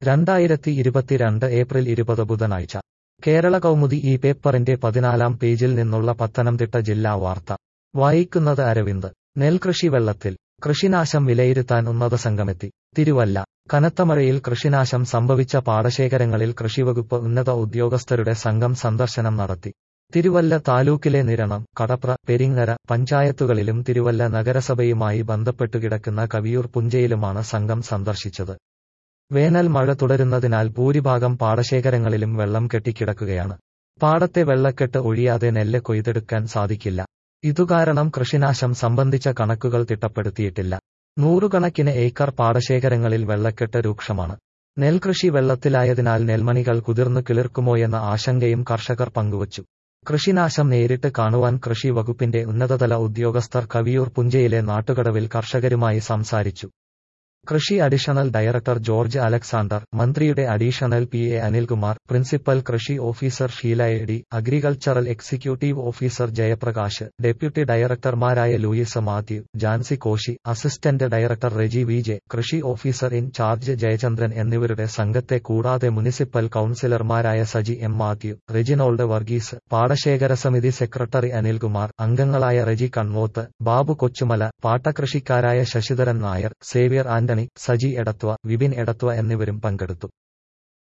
രണ്ടായിരത്തി ഇരുപത്തിരണ്ട് ഏപ്രിൽ ഇരുപത് ബുധനാഴ്ച കേരള കൗമുദി ഈ പേപ്പറിന്റെ പതിനാലാം പേജിൽ നിന്നുള്ള പത്തനംതിട്ട ജില്ലാ വാർത്ത വായിക്കുന്നത് അരവിന്ദ് നെൽകൃഷി വെള്ളത്തിൽ കൃഷിനാശം വിലയിരുത്താൻ ഉന്നത സംഘമെത്തി തിരുവല്ല കനത്ത മഴയിൽ കൃഷിനാശം സംഭവിച്ച പാടശേഖരങ്ങളിൽ കൃഷിവകുപ്പ് ഉന്നത ഉദ്യോഗസ്ഥരുടെ സംഘം സന്ദർശനം നടത്തി തിരുവല്ല താലൂക്കിലെ നിരണം കടപ്ര പെരിങ്ങര പഞ്ചായത്തുകളിലും തിരുവല്ല നഗരസഭയുമായി ബന്ധപ്പെട്ടുകിടക്കുന്ന കവിയൂർ പുഞ്ചയിലുമാണ് സംഘം സന്ദർശിച്ചത് വേനൽ മഴ തുടരുന്നതിനാൽ ഭൂരിഭാഗം പാടശേഖരങ്ങളിലും വെള്ളം കെട്ടിക്കിടക്കുകയാണ് പാടത്തെ വെള്ളക്കെട്ട് ഒഴിയാതെ നെല്ല് കൊയ്തെടുക്കാൻ സാധിക്കില്ല ഇതുകാരണം കൃഷിനാശം സംബന്ധിച്ച കണക്കുകൾ തിട്ടപ്പെടുത്തിയിട്ടില്ല നൂറുകണക്കിന് ഏക്കർ പാടശേഖരങ്ങളിൽ വെള്ളക്കെട്ട് രൂക്ഷമാണ് നെൽകൃഷി വെള്ളത്തിലായതിനാൽ നെൽമണികൾ കുതിർന്നു കിളിർക്കുമോയെന്ന ആശങ്കയും കർഷകർ പങ്കുവച്ചു കൃഷിനാശം നേരിട്ട് കാണുവാൻ കൃഷി വകുപ്പിന്റെ ഉന്നതതല ഉദ്യോഗസ്ഥർ കവിയൂർ പുഞ്ചയിലെ നാട്ടുകടവിൽ കർഷകരുമായി സംസാരിച്ചു കൃഷി അഡീഷണൽ ഡയറക്ടർ ജോർജ് അലക്സാണ്ടർ മന്ത്രിയുടെ additional P A Anilkumar principal കൃഷി officer Sheela AD agricultural executive officer Jayaprakash deputy ഡയറക്ടർമാരായ Louis Mathew Jancy Koshy assistant director Reji V J കൃഷി ഓഫീസർ ഇൻ ചാർജ് ജയചന്ദ്രൻ എന്നിവരുടെ സംഘത്തെ കൂടാതെ മുനിസിപ്പൽ കൌൺസിലർമാരായ സജി എം മാത്യു റെജിനോൾഡ് വർഗീസ് പാടശേഖര സമിതി സെക്രട്ടറി അനിൽകുമാർ അംഗങ്ങളായ റെജി കൺമോത്ത് ബാബു കൊച്ചുമല പാട്ടകൃഷിക്കാരായ ശശിധരൻ നായർ സേവ്യർ ആന്റണി സജി എടത്വ വിപിൻ എടത്വ എന്നിവരും പങ്കെടുത്തു